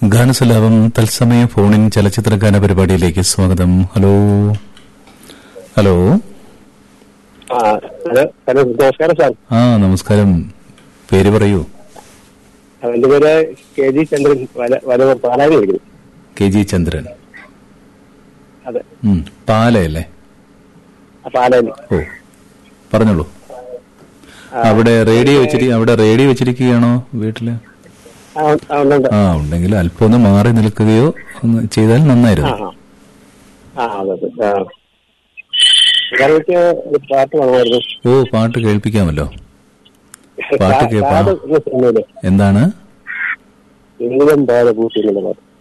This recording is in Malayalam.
ഗാനസലാപം തത്സമയ ഫോണിൻ ചലച്ചിത്ര ഗാന പരിപാടിയിലേക്ക് സ്വാഗതം ഹലോ ഹലോ ആ ഹലോ ഹലോ നമസ്കാരം സാർ ആ നമസ്കാരം പേര് പറയൂ എന്റെ പേര് കെ ജി ചന്ദ്രൻ വല വല പാലായി വിളിക്കുന്നു കെ ജി ചന്ദ്രൻ അതെ ഉം, പാലയല്ലേ ആ പാലായി ഓ പറഞ്ഞോളൂ അവിടെ റേഡിയോ വെച്ചിരി അവിടെ റേഡിയോ വെച്ചിരിക്കുകയാണോ വീട്ടില് ആ ഉണ്ട്, ആ, ഉണ്ട് ഉണ്ട്. ആ ഉണ്ടെങ്കിൽ അല്പം ഒന്ന് മാറി നിൽക്കുകയോ ഒന്ന് ചെയ്താൽ ആ നന്നായിരുന്നു ആ ആ അതെ അതെ ആ എനിക്ക് ഒരു പാട്ട് വേണമായിരുന്നു ഓ പാട്ട് കേൾപ്പിക്കാമല്ലോ പാട്ട് കേൾപ്പാ. കാട് എന്ന സിനിമയിലെ എന്താണ് ജീവിതം പോലെ പൂട്ടി എന്നുള്ള പാട്ട്